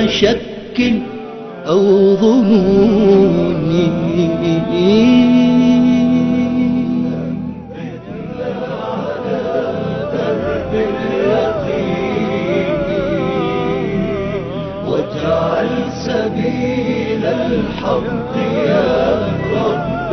شك أو ظنون واجعل سبيل الحق يا رب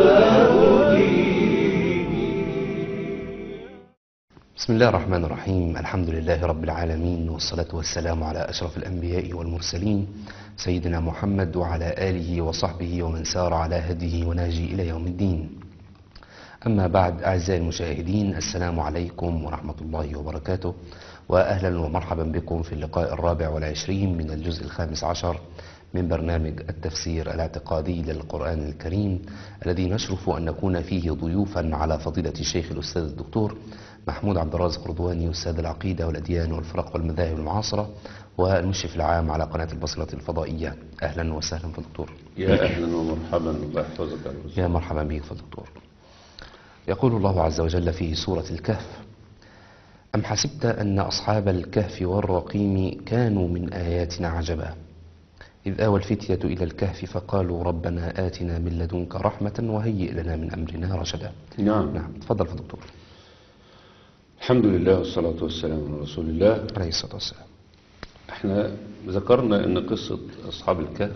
بسم الله الرحمن الرحيم الحمد لله رب العالمين والصلاة والسلام على أشرف الأنبياء والمرسلين سيدنا محمد وعلى آله وصحبه ومن سار على هديه ونهجه إلى يوم الدين أما بعد أعزائي المشاهدين السلام عليكم ورحمة الله وبركاته وأهلا ومرحبا بكم في اللقاء الرابع والعشرين من الجزء الخامس عشر من برنامج التفسير الاعتقادي للقرآن الكريم الذي نشرف أن نكون فيه ضيوفا على فضيلة الشيخ الأستاذ الدكتور محمود عبد الرازق رضواني أستاذ العقيدة والأديان والفرق والمذاهب المعاصرة والمشرف العام على قناة البصرة الفضائية أهلا وسهلا في الدكتور يا أهلا ومرحبا الله يحفظك يا رب. يا مرحبا بك في الدكتور يقول الله عز وجل في سورة الكهف أم حسبت أن أصحاب الكهف والرقيم كانوا من آياتنا عجبا إذ آوى الفتية إلى الكهف فقالوا ربنا آتنا من لدنك رحمة وهيئ لنا من أمرنا رشدا نعم نعم تفضل في الدكتور الحمد لله والصلاة والسلام على رسول الله عليه الصلاة والسلام احنا ذكرنا ان قصة أصحاب الكهف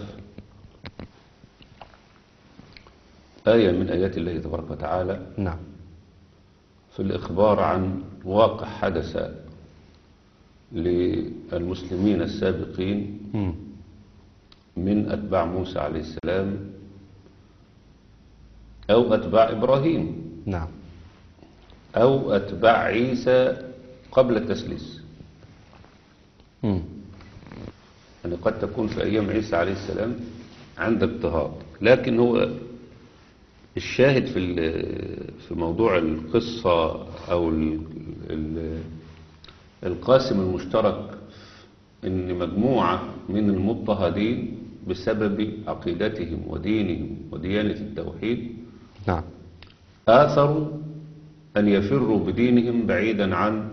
آية من آيات الله تبارك وتعالى نعم في الإخبار عن واقع حدث للمسلمين السابقين مم. من أتباع موسى عليه السلام أو أتباع إبراهيم نعم أو أتباع عيسى قبل التسليس مم. يعني قد تكون في أيام عيسى عليه السلام عند اضطهاد لكن هو الشاهد في ال- في موضوع القصة أو ال- ال- القاسم المشترك إن مجموعة من المضطهدين بسبب عقيدتهم ودينهم وديانة التوحيد نعم آثروا أن يفروا بدينهم بعيدا عن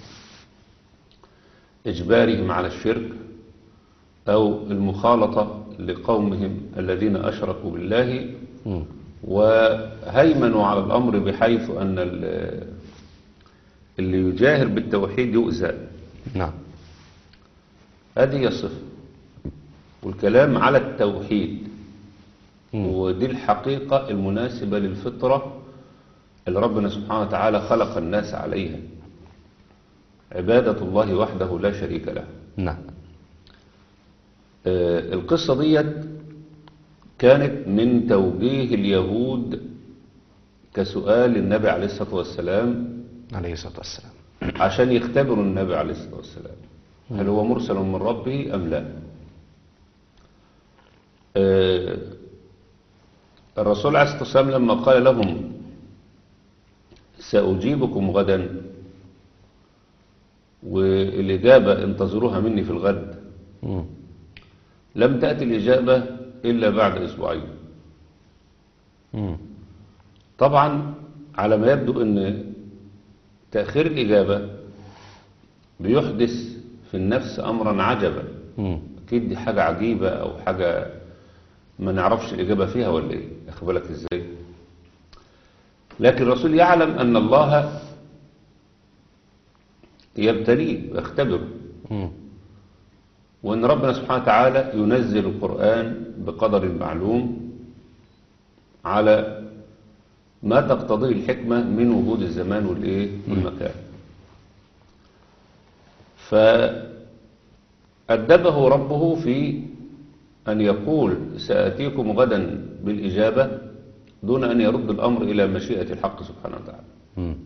إجبارهم على الشرك أو المخالطة لقومهم الذين أشركوا بالله مم. وهيمنوا على الأمر بحيث أن ال- اللي يجاهر بالتوحيد يؤذى نعم هذه هي الصفة والكلام على التوحيد مم. ودي الحقيقة المناسبة للفطرة اللي ربنا سبحانه وتعالى خلق الناس عليها عبادة الله وحده لا شريك له نعم آه، القصة ديت كانت من توجيه اليهود كسؤال للنبي عليه الصلاة والسلام عليه الصلاة والسلام عشان يختبروا النبي عليه الصلاة والسلام هل هو مرسل من ربه أم لا آه، الرسول عليه الصلاة والسلام لما قال لهم سأجيبكم غدا والإجابة انتظروها مني في الغد مم. لم تأتي الإجابة إلا بعد أسبوعين مم. طبعا على ما يبدو أن تأخير الإجابة بيحدث في النفس أمرا عجبا مم. أكيد دي حاجة عجيبة أو حاجة ما نعرفش الإجابة فيها ولا إيه أخد بالك إزاي لكن الرسول يعلم أن الله يبتليه ويختبره مم. وأن ربنا سبحانه وتعالى ينزل القرآن بقدر معلوم على ما تقتضيه الحكمة من وجود الزمان والإيه والمكان فأدبه ربه في أن يقول سأتيكم غدا بالإجابة دون أن يرد الأمر إلى مشيئة الحق سبحانه وتعالى مم.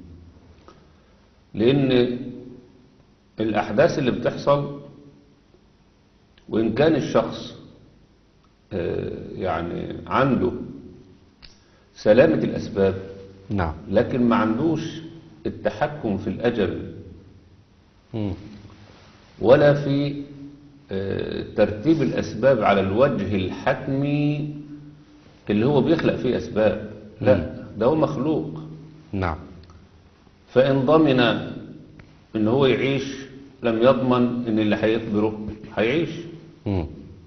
لأن الأحداث اللي بتحصل وإن كان الشخص آه، يعني عنده سلامة الأسباب نعم لكن ما عندوش التحكم في الأجل مم. ولا في آه، ترتيب الأسباب على الوجه الحتمي اللي هو بيخلق فيه أسباب لا ده هو مخلوق نعم فإن ضمن إن هو يعيش لم يضمن إن اللي هيخبره هيعيش مم.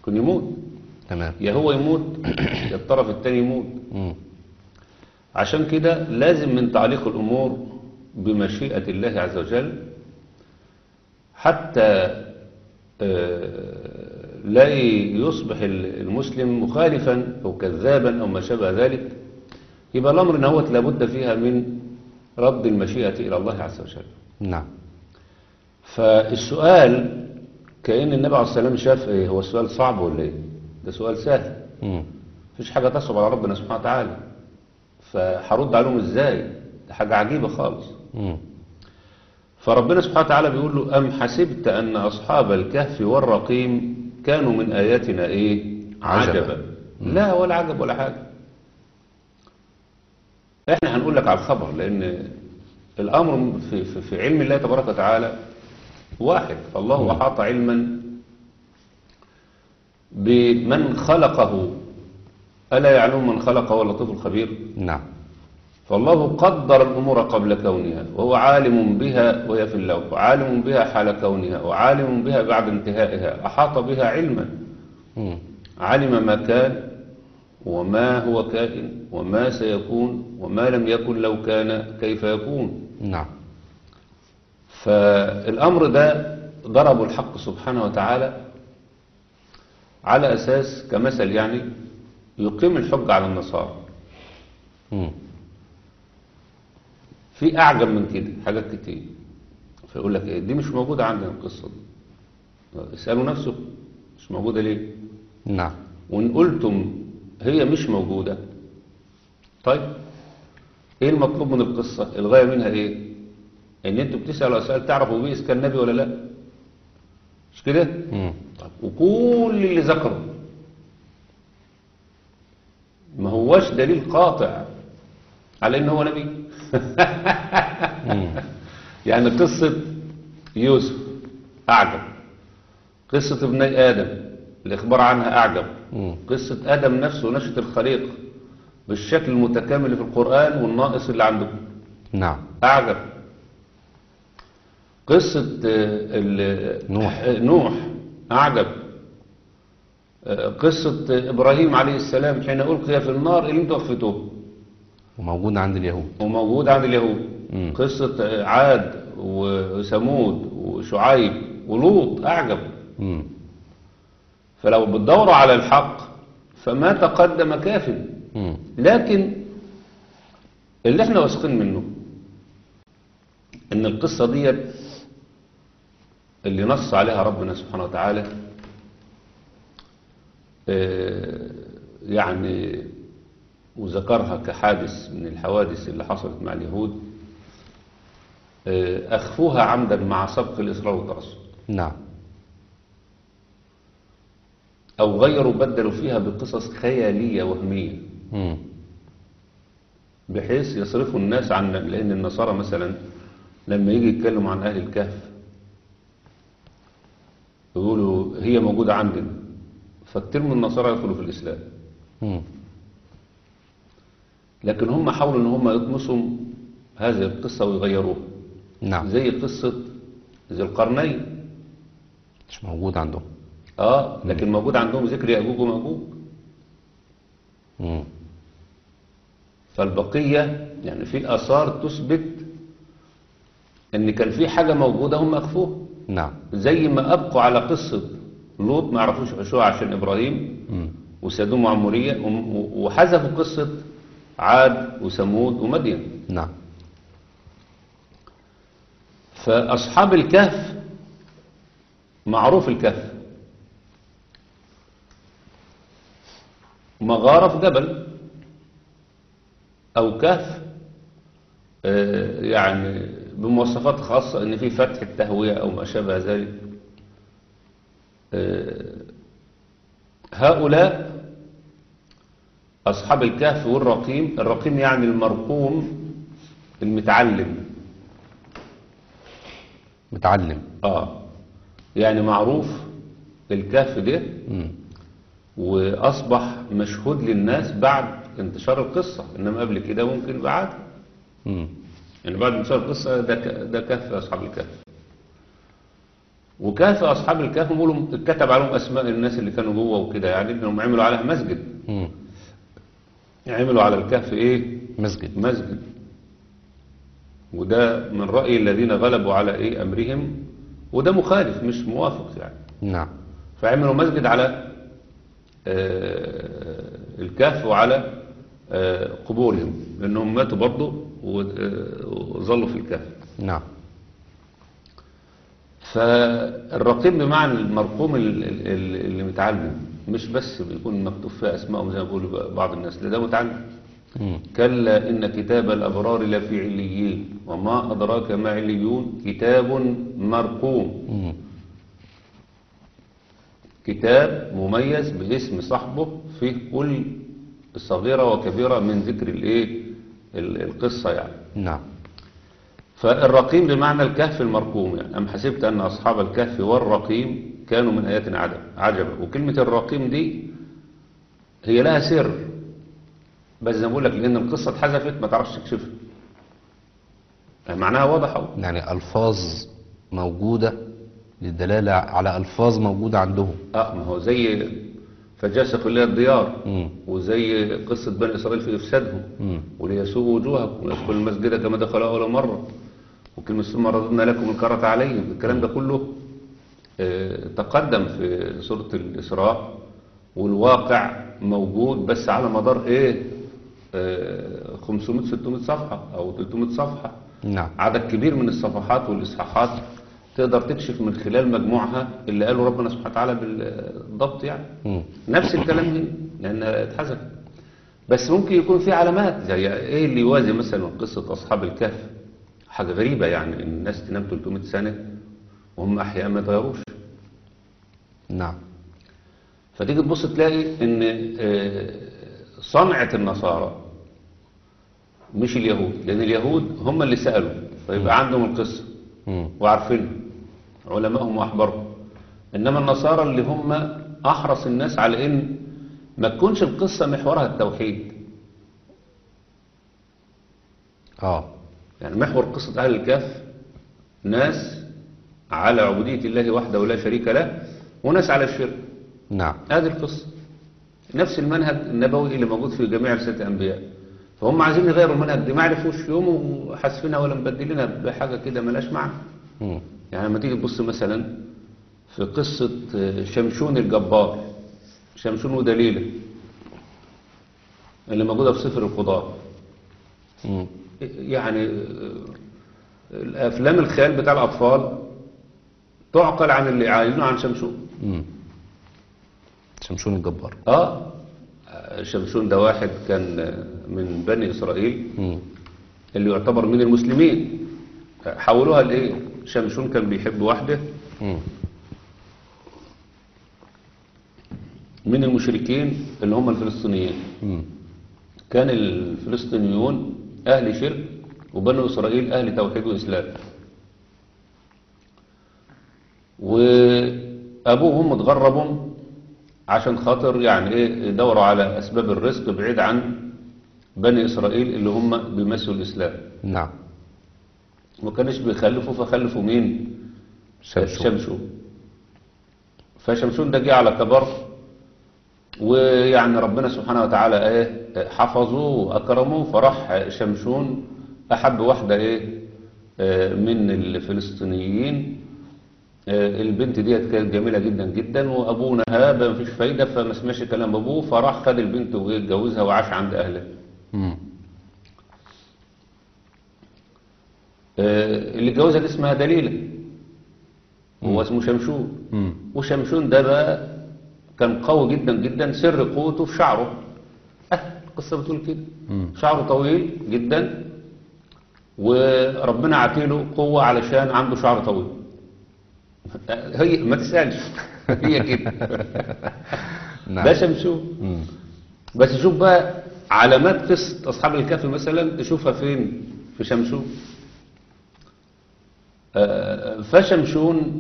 يكون يموت تمام يا هو يموت يا الطرف التاني يموت مم. عشان كده لازم من تعليق الأمور بمشيئة الله عز وجل حتى آه، لا يصبح المسلم مخالفا أو كذابا أو ما شابه ذلك يبقى الأمر نهوت لابد فيها من رد المشيئة إلى الله عز وجل نعم فالسؤال كأن النبي عليه الصلاة والسلام شاف إيه هو السؤال صعب ولا إيه ده سؤال سهل مم. مفيش حاجة تصعب على ربنا سبحانه وتعالى فهرد عليهم ازاي ده حاجة عجيبة خالص مم. فربنا سبحانه وتعالى بيقول له أم حسبت أن أصحاب الكهف والرقيم كانوا من آياتنا إيه عجبا. عجبا لا ولا عجب ولا حاجة احنا هنقول لك على الخبر لأن الأمر في, في, في علم الله تبارك وتعالى واحد فالله أحاط علما بمن خلقه ألا يعلم من خلقه هو اللطيف الخبير نعم فالله قدر الأمور قبل كونها وهو عالم بها وهي في اللوح وعالم بها حال كونها وعالم بها بعد انتهائها أحاط بها علما مم. علم ما كان وما هو كائن وما سيكون وما لم يكن لو كان كيف يكون نعم فالأمر ده ضربه الحق سبحانه وتعالى على أساس كمثل يعني يقيم الحج على النصارى مم. في أعجب من كده حاجات كتير فيقول لك إيه دي مش موجودة عندنا القصة دي اسألوا نفسه مش موجودة ليه نعم وإن قلتم هي مش موجودة طيب إيه المطلوب من القصة الغاية منها إيه إن أنتوا بتسألوا أسئلة تعرفوا بيه إذا كان نبي ولا لا مش كده مم. طب وكل اللي ذكره ما هوش دليل قاطع على ان هو نبي مم. يعني قصة يوسف أعجب قصة ابني آدم الإخبار عنها أعجب مم. قصة آدم نفسه ونشأة الخليق بالشكل المتكامل في القرآن والناقص اللي عندكم نعم أعجب قصة آه، ال- نوح. آه، نوح أعجب آه، قصة آه، إبراهيم عليه السلام حين ألقي في النار اللي انتوا أخفتوه وموجود عند اليهود وموجود عند اليهود مم. قصة آه، عاد وثمود وشعيب ولوط أعجب مم. فلو بتدوروا على الحق فما تقدم كاف مم. لكن اللي احنا واثقين منه ان القصة ديت اللي نص عليها ربنا سبحانه وتعالى آه، يعني وذكرها كحادث من الحوادث اللي حصلت مع اليهود آه، أخفوها عمدا مع سبق الإصرار والترصد نعم أو غيروا بدلوا فيها بقصص خيالية وهمية مم. بحيث يصرفوا الناس عن لأن النصارى مثلا لما يجي يتكلموا عن أهل الكهف يقولوا هي موجودة عندنا فكتير من النصارى يدخلوا في الإسلام مم. لكن هم حاولوا ان هم يطمسوا هذه القصة ويغيروها نعم زي قصة ذي القرنين مش موجود عندهم اه لكن موجود عندهم ذكر يأجوج ومأجوج مم. فالبقية يعني في آثار تثبت ان كان في حاجة موجودة هم أخفوها نعم زي ما أبقوا على قصة لوط ما عرفوش عشوها عشان إبراهيم مم. وسدوم وعمورية وم- وحذفوا قصة عاد وثمود ومدين نعم فأصحاب الكهف معروف الكهف مغارة في جبل أو كهف آه، يعني بمواصفات خاصة إن في فتح التهوية أو ما شابه ذلك آه، هؤلاء أصحاب الكهف والرقيم الرقيم يعني المرقوم المتعلم متعلم اه يعني معروف الكهف ده مم. واصبح مشهود للناس بعد انتشار القصة انما قبل كده ممكن بعد مم. يعني بعد انتشار القصة ده ك- ده كهف اصحاب الكهف وكهف أصحاب الكهف بيقولوا اتكتب عليهم أسماء الناس اللي كانوا جوه وكده يعني إنهم عملوا عليها مسجد مم. عملوا على الكهف إيه مسجد مسجد وده من رأي الذين غلبوا على إيه أمرهم وده مخالف مش موافق يعني نعم فعملوا مسجد على آه، الكهف وعلى آه، قبورهم لأنهم ماتوا برضه و- آه، وظلوا في الكهف نعم فالرقيب بمعنى المرقوم ال- ال- ال- اللي متعلم مش بس بيكون مكتوب فيها أسمائهم زي ما بيقولوا بعض الناس لا ده متعلم مم. كلا إن كتاب الأبرار لفي عليين وما أدراك ما عليون كتاب مرقوم مم. كتاب مميز باسم صاحبه فيه كل صغيرة وكبيرة من ذكر الايه ال- القصة يعني نعم فالرقيم بمعنى الكهف المرقوم يعني أم حسبت أن أصحاب الكهف والرقيم كانوا من آياتنا عجب عجبا وكلمة الرقيم دي هي لها سر بس زي ما بقول لك لأن القصة اتحذفت ما تعرفش تكشفها يعني معناها واضح أهو يعني ألفاظ موجودة للدلالة على ألفاظ موجودة عندهم اه ما هو زي فجاسق الله الديار مم. وزي قصة بني إسرائيل في إفسادهم مم. وليسوءوا وجوهكم ويدخلوا المسجد كما دخلوا أول مرة وكلمة ثم رددنا لكم الكرة عليهم الكلام ده كله آه، تقدم في سورة الإسراء والواقع موجود بس على مدار إيه آه، 500 600 صفحة أو 300 صفحة نعم عدد كبير من الصفحات والإصحاحات تقدر تكشف من خلال مجموعها اللي قاله ربنا سبحانه وتعالى بالضبط يعني مم. نفس الكلام هنا لأنها اتحذفت بس ممكن يكون في علامات زي ايه اللي يوازي مثلا قصة أصحاب الكهف حاجة غريبة يعني إن الناس تنام 300 سنة وهم أحياء ما يتغيروش نعم فتيجي تبص تلاقي إن آه، صنعة النصارى مش اليهود لأن اليهود هم اللي سألوا فيبقى عندهم القصة مم. وعارفين علمائهم وأحبارهم إنما النصارى اللي هم أحرص الناس على إن ما تكونش القصة محورها التوحيد اه يعني محور قصة أهل الكهف ناس على عبودية الله وحده لا شريك له وناس على الشرك نعم هذه القصة نفس المنهج النبوي اللي موجود في جميع رسالة الأنبياء فهم عايزين يغيروا المنهج دي ما عرفوش يوم وحاسفينها ولا مبدلينها بحاجة كده ملاش معنى مم. يعني لما تيجي تبص مثلا في قصة شمشون الجبار شمشون ودليلة اللي موجودة في سفر القضاء مم. يعني الأفلام الخيال بتاع الأطفال تعقل عن اللي عايزينه عن شمشون مم. شمشون الجبار اه شمشون ده واحد كان من بني إسرائيل مم. اللي يعتبر من المسلمين حولوها لإيه شمشون كان بيحب واحدة مم. من المشركين اللي هم الفلسطينيين مم. كان الفلسطينيون أهل شرك وبنو إسرائيل أهل توحيد وإسلام وأبوهم اتغربوا عشان خاطر يعني إيه يدوروا على أسباب الرزق بعيد عن بني إسرائيل اللي هم بيمثلوا الإسلام نعم ما كانش بيخلفوا فخلفوا مين شمشون. شمشون فشمشون ده جه على كبر ويعني ربنا سبحانه وتعالى ايه حفظه واكرمه فراح شمشون احب واحده ايه آه، من الفلسطينيين آه، البنت ديت كانت جميله جدا جدا وابوه نهاب مفيش فايده فما سمعش كلام ابوه فراح خد البنت واتجوزها وعاش عند اهلها مم. آه، اللي اتجوزها دي اسمها دليله هو اسمه شمشون مم. وشمشون ده بقى كان قوي جدا جدا سر قوته في شعره اه القصة بتقول كده مم. شعره طويل جدا وربنا عطيله قوة علشان عنده شعر طويل آه، هي ما تسألش هي كده نعم. ده شمشون مم. بس شوف بقى علامات قصة أصحاب الكهف مثلا تشوفها فين في شمشون آه، فشمشون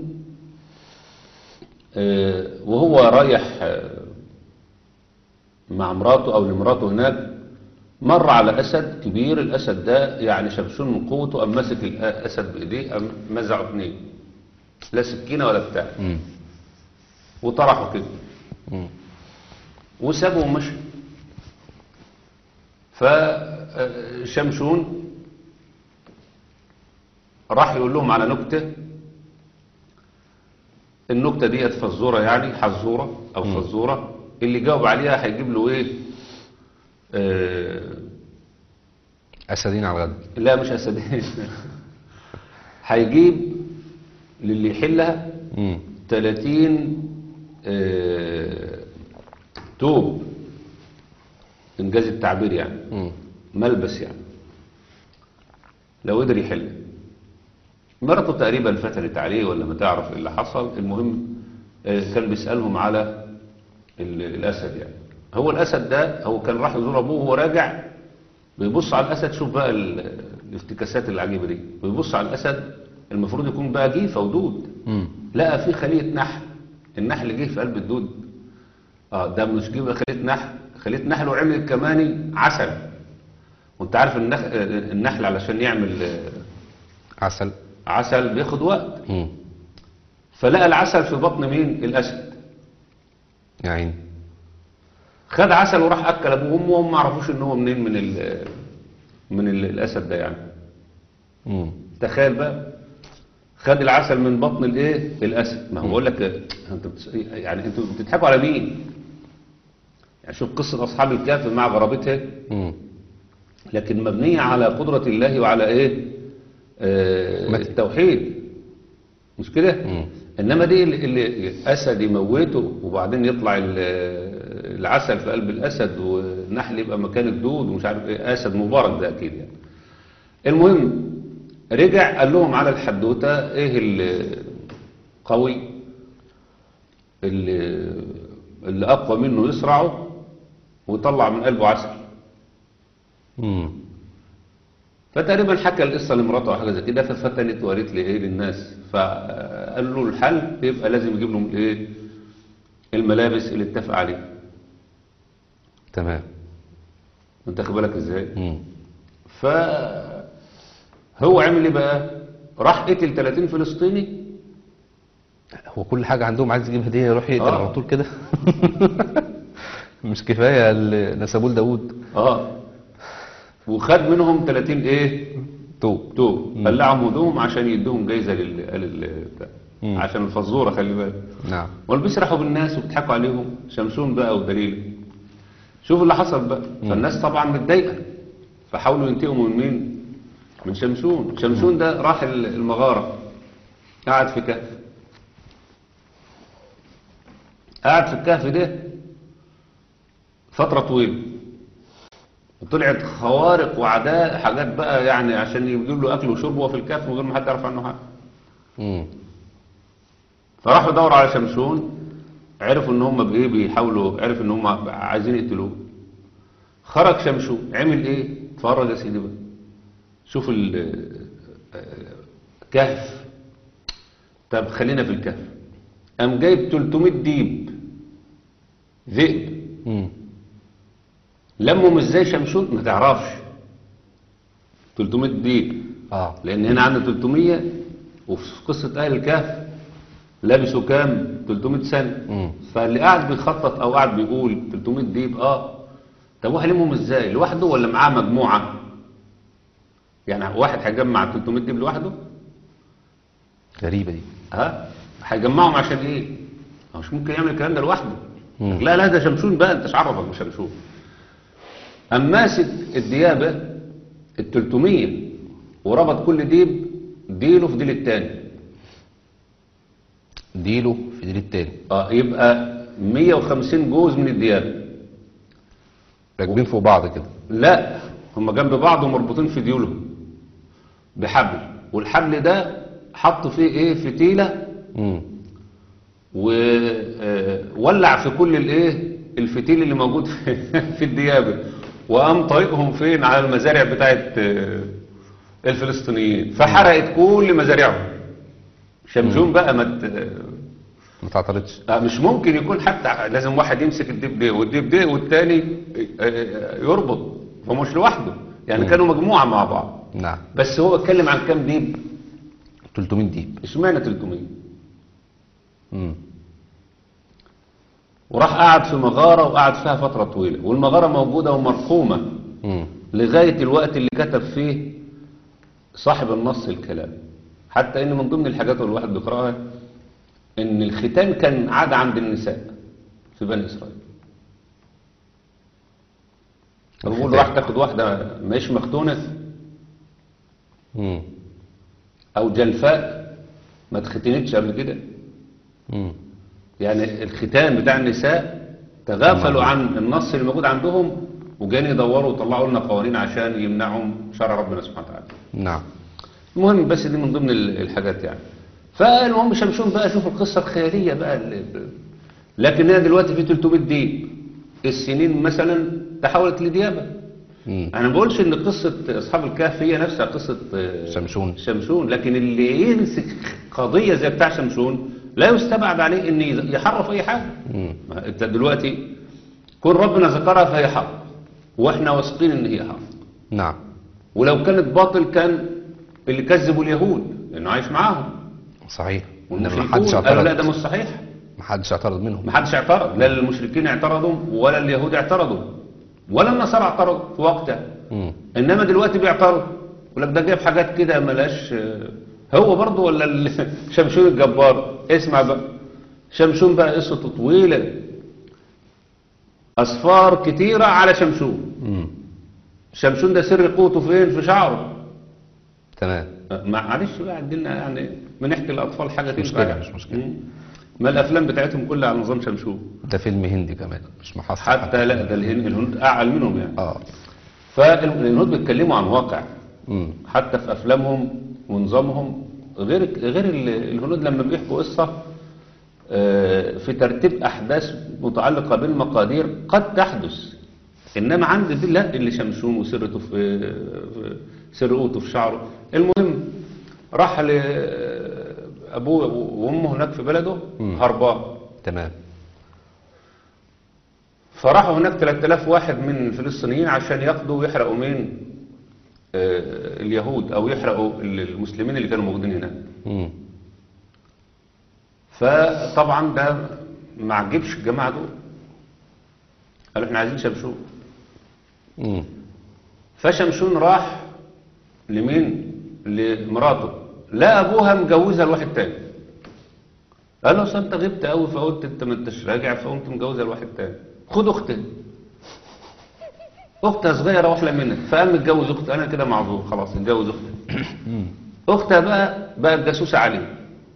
آه، وهو رايح آه، مع مراته أو لمراته هناك مر على أسد كبير الأسد ده يعني شمشون من قوته أم مسك الأسد بإيديه أم مزعه اتنين لا سكينة ولا بتاع مم. وطرحوا كده مم. وسابوا ومشي فشمشون راح يقول لهم على نكتة النكتة ديت فزورة يعني حزورة أو فزورة اللي جاوب عليها هيجيب له إيه آه أسدين على الغد لا مش أسدين هيجيب للي يحلها مم. 30 آه توب إنجاز التعبير يعني مم. ملبس يعني لو قدر يحل مرته تقريبا فترت عليه ولا ما تعرف ايه اللي حصل المهم آه، كان بيسألهم على ال- الأسد يعني هو الأسد ده هو كان راح يزور أبوه وهو راجع بيبص على الأسد شوف بقى ال- الافتكاسات العجيبة دي بيبص على الأسد المفروض يكون بقى جيفة ودود مم. لقى في خلية نحل النحل جه في قلب الدود اه ده مش جه خلية نحل خلية نحل وعملت كمان عسل وانت عارف النخ... آه، النحل علشان يعمل آه، عسل عسل بياخد وقت مم. فلقى العسل في بطن مين الاسد يا عيني خد عسل وراح اكل ابوه وامه وهم ما عرفوش ان هو منين من ال... من ال... الاسد ده يعني مم. تخيل بقى خد العسل من بطن الايه الاسد ما هو بقول لك آه، انت بتس... يعني انتوا بتضحكوا على مين يعني شوف قصه اصحاب الكهف مع غرابتها مم. لكن مبنية على قدرة الله وعلى ايه آه متن. التوحيد مش كده مم. انما دي اللي, اللي اسد يموته وبعدين يطلع ال- العسل في قلب الاسد والنحل يبقى مكان الدود ومش عارف ايه اسد مبارك ده اكيد يعني المهم رجع قال لهم على الحدوته ايه القوي اللي, اللي اقوى منه يسرعه ويطلع من قلبه عسل مم. فتقريبا حكى القصه لمراته او حاجه زي كده ففتنت وقالت لي ايه للناس فقال له الحل يبقى لازم يجيب لهم الايه الملابس اللي اتفق عليها تمام انت واخد بالك ازاي مم. ف هو عمل ايه بقى راح قتل 30 فلسطيني هو كل حاجة عندهم عايز يجيب هدية يروح يقتل آه. على طول كده مش كفاية اللي نسبوه لداوود اه وخد منهم 30 ايه توب توب قلعهم هدوم عشان يدوهم جايزه لل لل- بتاع. مم. عشان الفزوره خلي بالك نعم ولا بيسرحوا بالناس وبيضحكوا عليهم شمشون بقى ودليل شوف اللي حصل بقى فالناس طبعا متضايقه فحاولوا ينتقموا من مين من شمشون شمشون ده راح ال- المغاره قعد في كهف قعد في الكهف ده فتره طويله وطلعت خوارق وعداء حاجات بقى يعني عشان يجيب له اكل وشرب وهو في الكهف من غير ما حد يعرف عنه حاجه مم. فراحوا يدوروا على شمشون عرفوا ان هم بايه بيحاولوا عرف ان هم عايزين يقتلوه خرج شمشون عمل ايه اتفرج يا سيدي بقى شوف ال- كهف طب خلينا في الكهف قام جايب 300 ديب ذئب مم. لمهم ازاي شمشون ما تعرفش 300 ديب اه لان هنا عندنا 300 وفي قصة اهل الكهف لبسوا كام 300 سنة مم. فاللي قاعد بيخطط او قاعد بيقول 300 ديب اه طب هو هيلمهم ازاي لوحده ولا معاه مجموعة يعني واحد هيجمع 300 ديب لوحده غريبة دي ها هيجمعهم عشان ايه هو مش ممكن يعمل الكلام ده لوحده مم. لا لا ده شمشون بقى انت مش عرفك بشمشون قام ماسك الديابة ال 300 وربط كل ديب ديله في ديل التاني ديله في ديل التاني اه يبقى 150 جوز من الديابة راكبين فوق بعض كده لا هم جنب بعض ومربوطين في ديولهم بحبل والحبل ده حط فيه ايه فتيلة مم. وولع في كل الايه الفتيل اللي موجود في, في الديابه وقام طريقهم فين على المزارع بتاعت آه، الفلسطينيين فحرقت كل مزارعهم شمشون بقى ما ت- ما تعترضش آه، مش ممكن يكون حتى لازم واحد يمسك الديب ده والديب ده والتاني آه، يربط فمش لوحده يعني مم. كانوا مجموعه مع بعض نعم بس هو اتكلم عن كام ديب 300 ديب اشمعنى 300 مم. وراح قعد في مغارة وقعد فيها فترة طويلة والمغارة موجودة ومرقومة مم. لغاية الوقت اللي كتب فيه صاحب النص الكلام حتى ان من ضمن الحاجات اللي الواحد بيقراها ان الختان كان عادة عند النساء في بني اسرائيل بقول الختان. راح تاخد واحدة مش مختونة مم. او جلفاء ما اتختنتش قبل كده مم. يعني الختان بتاع النساء تغافلوا عن النص اللي موجود عندهم وجاني يدوروا ويطلعوا لنا قوانين عشان يمنعهم شرع ربنا سبحانه وتعالى نعم المهم بس دي من ضمن ال- الحاجات يعني فالمهم شمشون بقى شوف القصة الخيالية بقى اللي لكن هي دلوقتي في 300 دي السنين مثلا تحولت لديابة مم. انا ما بقولش ان قصة اصحاب الكهف هي نفسها قصة آه، شمشون. شمشون لكن اللي يمسك قضية زي بتاع شمشون لا يستبعد عليه ان يحرف اي حاجة مم. ما انت دلوقتي كون ربنا ذكرها فهي حق واحنا واثقين ان هي حق نعم ولو كانت باطل كان اللي كذبوا اليهود لانه عايش معاهم صحيح انما ما حدش والمشركون قالوا لا ده اعترض مش صحيح ما حدش اعترض منهم ما حدش اعترض لا المشركين اعترضوا ولا اليهود اعترضوا ولا النصارى اعترضوا في وقتها مم. انما دلوقتي بيعترض يقول لك ده جايب حاجات كده ملاش هو برضه ولا ال- شمشون الجبار اسمع بقى شمشون بقى قصته طويله اصفار كتيره على شمشون مم. شمشون ده سر قوته فين في شعره تمام معلش بقى عندنا يعني بنحكي للاطفال حاجه تنفع مشكلة، يعني. مش مشكلة. مم. ما الافلام بتاعتهم كلها على نظام شمشون ده فيلم هندي كمان مش محصل حتى لا ده الهن- الهنود اعلى منهم يعني اه فالهنود بيتكلموا عن واقع مم. حتى في افلامهم ونظامهم غير غير ال- الهنود لما بيحكوا قصه آه، في ترتيب احداث متعلقه بالمقادير قد تحدث انما عند دي لا اللي شمشون وسرته في في- سر قوته في شعره المهم راح لابوه وامه هناك في بلده مم. هربان تمام فراحوا هناك 3000 واحد من الفلسطينيين عشان ياخدوا ويحرقوا مين آه، اليهود او يحرقوا المسلمين اللي كانوا موجودين هناك مم. فطبعا ده ما عجبش الجماعه دول قالوا احنا عايزين شمشون مم. فشمشون راح لمين لمراته لا ابوها مجوزها لواحد تاني قال له اصل انت غبت قوي فقلت انت ما انتش راجع فقمت مجوزها لواحد تاني خد اختي اختها صغيره واحلى منك فقام متجوز اختي انا كده معذور خلاص اتجوز اختي اختها بقى بقت جاسوسه عليه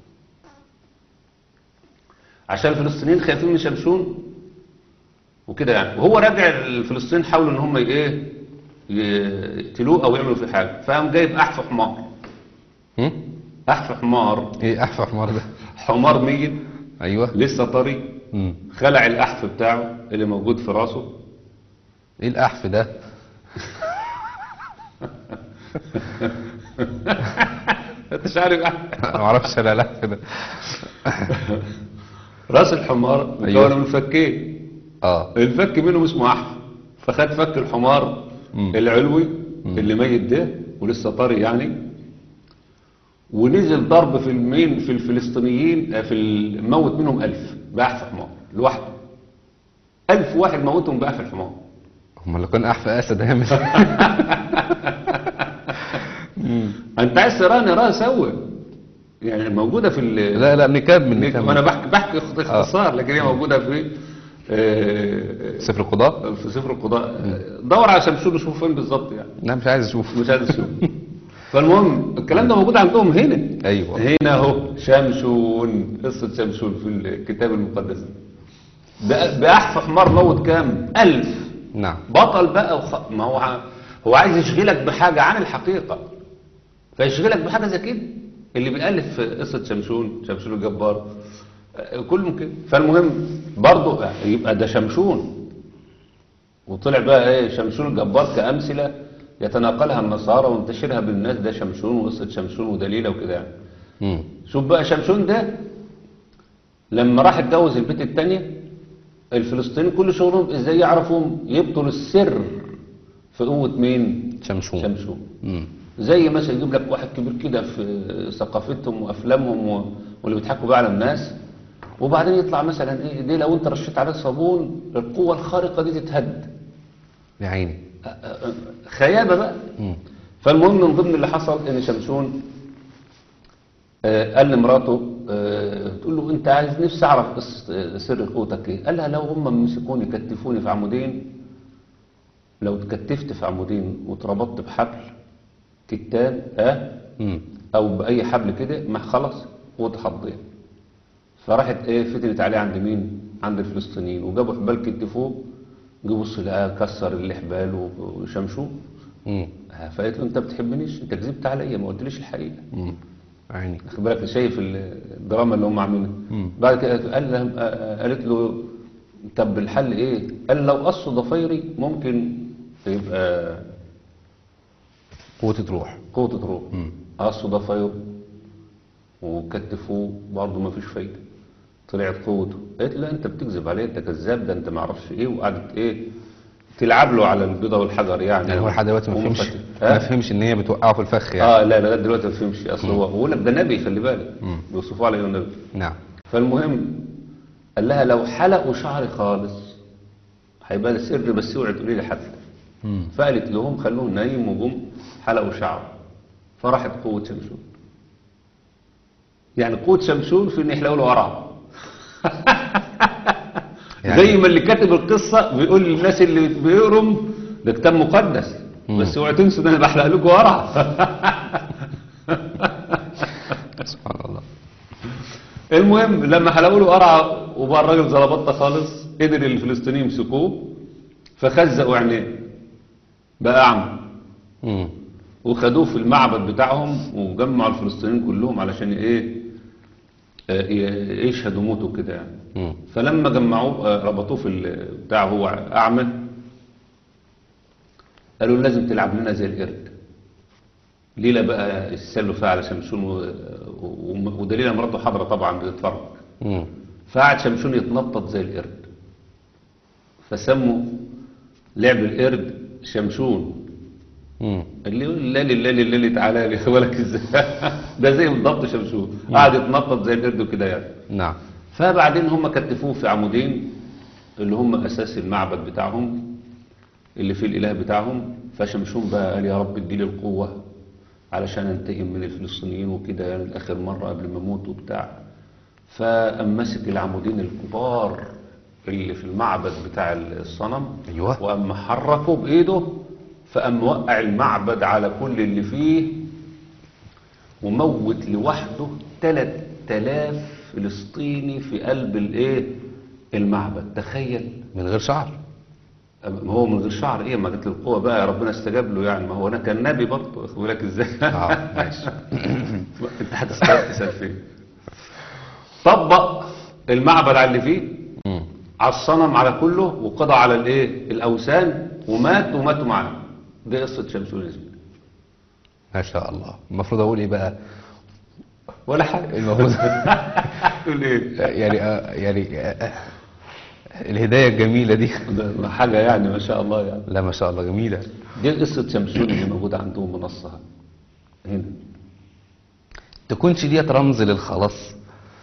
عشان الفلسطينيين خايفين من شمشون وكده يعني وهو راجع الفلسطينيين حاولوا ان هم ايه يقتلوه او يعملوا فيه حاجه فقام جايب احف حمار مم. احف حمار ايه احفى حمار ده حمار ميت ايوه لسه طري مم. خلع الاحف بتاعه اللي موجود في راسه ايه الاحف ده انت مش عارف انا ما اعرفش انا الاحف ده راس الحمار أيوة. مكونه من فكين اه الفك منهم اسمه احف فخد فك الحمار مم. العلوي اللي ميت ده ولسه طري يعني ونزل ضرب في المين في الفلسطينيين آه، في ال- موت منهم ألف بأحف حمار لوحده ألف واحد موتهم بأحف الحمار هم لو كان احفى اسد هيعمل أنت عايز تراني راه سوى يعني موجودة في ال- لا لا نكمل نك- نكمل أنا بحكي بحكي اختصار لكن هي موجودة في آه، سفر القضاء في سفر القضاء دور على شمشون وشوف فين بالظبط يعني لا مش عايز اشوف مش عايز تشوف فالمهم الكلام ده موجود عندهم هنا ايوه هنا اهو شمشون قصة شمشون في الكتاب المقدس ده بأحف حمار موت كام ألف نعم بطل بقى وخ... ما هو ع- هو عايز يشغلك بحاجة عن الحقيقة فيشغلك بحاجة زي كده اللي بيألف قصة شمشون شمشون الجبار آه، كل ممكن فالمهم برضه يبقى ده شمشون وطلع بقى ايه شمشون الجبار كأمثلة يتناقلها النصارى وانتشرها بالناس ده شمشون وقصة شمشون ودليلة وكده يعني مم. شوف بقى شمشون ده لما راح اتجوز البيت التانية الفلسطينيين كل شغلهم ازاي يعرفوا يبطل السر في قوة مين شمشون شمشون مم. زي مثلا يجيب لك واحد كبير كده في ثقافتهم وافلامهم و- واللي بيضحكوا بقى على الناس وبعدين يطلع مثلا ايه دي لو انت رشيت عليه صابون القوة الخارقة دي تتهد يا عيني أ- أ- أ- خيابة بقى مم. فالمهم من ضمن اللي حصل ان شمشون آه، قال لمراته آه، تقول له انت عايز نفسي اعرف قصة- آه، سر قوتك ايه قال لها لو هم مسكوني كتفوني في عمودين لو اتكتفت في عمودين واتربطت بحبل كتان اه مم. او باي حبل كده ما خلص واتخضيت فراحت ايه فتنت عليه عند مين عند الفلسطينيين وجابوا حبال كتفوه جابوا لقاه كسر الحبال و- وشمشوه مم. آه، فقالت له انت بتحبنيش انت كذبت عليا ما قلتليش الحقيقه مم. يا عيني خد بالك شايف الدراما اللي هم عاملينها مم. بعد كده قال لها آه، آه، قالت له طب الحل ايه قال لو قصوا ضفيري ممكن يبقى قوة تروح قوة تروح مم. قصوا ضفايره وكتفوه برضه ما فيش فايدة طلعت قوته قالت لا انت بتكذب عليه انت كذاب ده انت ما اعرفش ايه وقعدت ايه تلعب له على البيضة والحجر يعني يعني هو لحد دلوقتي ما فهمش ومفتح. ما ها؟ فهمش ان هي بتوقعه في الفخ يعني اه لا لا لغايه دلوقتي ما فهمش اصل هو بقول لك ده نبي خلي بالك مم. بيوصفوه على انه نبي نعم فالمهم قال لها لو حلقوا شعري خالص هيبقى ده سر بس اوعي تقولي لي حد مم. فقالت لهم خلوه نايم وجم حلقوا شعره فراحت قوة شمشون يعني قوة شمشون في ان يحلقوا له قرع يعني- زي ما اللي كاتب القصة بيقول للناس اللي بيقرم ده كتاب مقدس بس اوعوا تنسوا ان انا بحلق لكم قرع سبحان الله المهم لما حلقوا له قرعه وبقى الراجل زلبطه خالص قدر الفلسطينيين يمسكوه فخزقوا عينيه بقى اعمى مم. وخدوه في المعبد بتاعهم وجمعوا الفلسطينيين كلهم علشان ايه آه، ي- يشهدوا موته كده يعني مم. فلما جمعوه آه، ربطوه في ال- بتاع هو اعمى قالوا له لازم تلعب لنا زي القرد ليلة بقى يستسلوا فيها على شمشون و- و- ودليل مراته حاضرة طبعا بتتفرج مم. فقعد شمشون يتنطط زي القرد فسموا لعب القرد شمشون مم. اللي يقول لا لله لله لله تعالى لي بالك ازاي ده زي بالضبط شمشون قعد يتنطط زي القرد وكده يعني نعم فبعدين هم كتفوه في عمودين اللي هم اساس المعبد بتاعهم اللي فيه الاله بتاعهم فشمشون بقى قال يا رب اديلي القوه علشان انتقم من الفلسطينيين وكده يعني لاخر مره قبل ما اموت وبتاع فقام ماسك العمودين الكبار اللي في المعبد بتاع الصنم أيوة. وقام محركه بايده فقام موقع المعبد على كل اللي فيه وموت لوحده 3000 فلسطيني في قلب الايه المعبد تخيل من غير شعر ما هو من غير شعر ايه ما جت له القوه بقى ربنا استجاب له يعني ما هو انا كان نبي برضه واخد بالك ازاي اه ماشي انت هتسال تسال فين طبق المعبد على اللي فيه مم. على الصنم على كله وقضى على الايه الاوثان ومات وماتوا معاه دي قصه شمسون يا زميلي ما شاء الله المفروض اقول ايه بقى ولا حاجه المفروض تقول ايه يعني آه، يعني آه، الهداية الجميلة دي ده حاجه يعني ما شاء الله يعني لا ما شاء الله جميلة دي قصه شمسون اللي موجوده عندهم منصه هنا تكونش ديت رمز للخلاص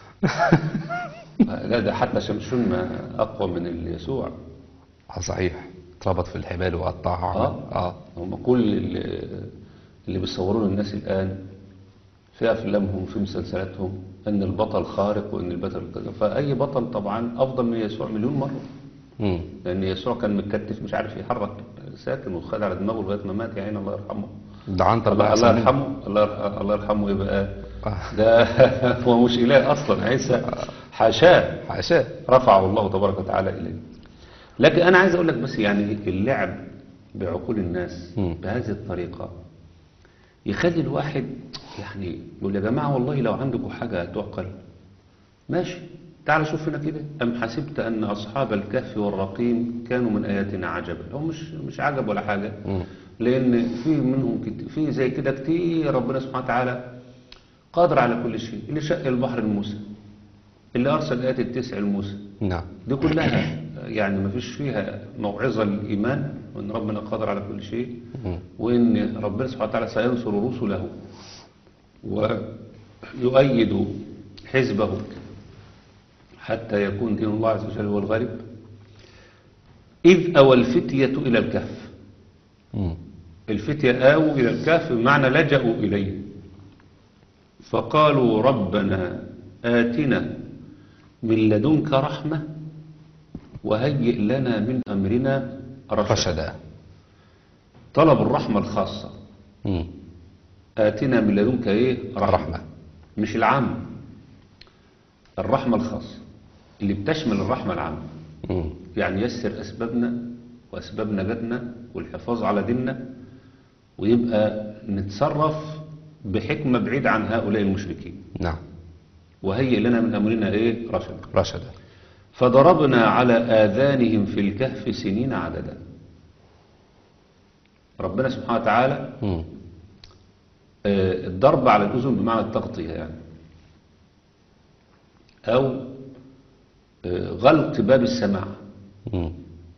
لا ده حتى شمشون ما اقوى من اللي يسوع اه صحيح اتربط في الحبال وقطعها اه اه هم كل اللي, اللي بيصورون الناس الان في افلامهم في مسلسلاتهم ان البطل خارق وان البطل كذا فاي بطل طبعا افضل من يسوع مليون مره مم. لان يسوع كان متكتف مش عارف يحرك ساكن وخد على دماغه لغايه ما مات يا عيني الله يرحمه ده عنتر الله, بقى الله أحسن منه. يرحمه الله يرح- الله يرحمه يبقى آه. ده هو مش اله اصلا عيسى حاشاه حاشاه رفعه الله تبارك وتعالى إليه لكن أنا عايز أقول لك بس يعني اللعب بعقول الناس مم. بهذه الطريقة يخلي الواحد يعني يقول يا جماعة والله لو عندكم حاجة تعقل ماشي تعال شوف هنا كده أم حسبت أن أصحاب الكهف والرقيم كانوا من آياتنا عجبا هو مش مش عجب ولا حاجة مم. لأن في منهم كت... في زي كده كتير ربنا سبحانه وتعالى قادر على كل شيء اللي شق البحر لموسى اللي أرسل آيات التسع لموسى نعم دي كلها يعني ما فيش فيها موعظة للإيمان وإن ربنا قادر على كل شيء مم. وإن ربنا سبحانه وتعالى سينصر رسله ويؤيد حزبه حتى يكون دين الله عز وجل هو الغالب إذ أوى الفتية إلى الكهف مم. الفتية آووا إلى الكهف بمعنى لجأوا إليه فقالوا ربنا آتنا من لدنك رحمة وهيئ لنا من أمرنا رشدا رشدا طلب الرحمة الخاصة مم. آتنا من لدنك إيه رحمة مش العام الرحمة الخاصة اللي بتشمل الرحمة العامة مم. يعني يسر أسبابنا وأسباب نجاتنا والحفاظ على ديننا ويبقى نتصرف بحكمة بعيد عن هؤلاء المشركين نعم وهيئ لنا من أمرنا إيه رشدا رشدا فضربنا على آذانهم في الكهف سنين عددا ربنا سبحانه وتعالى مم. آه، الضرب على الأذن بمعنى التغطية يعني أو آه، غلق باب السماع مم.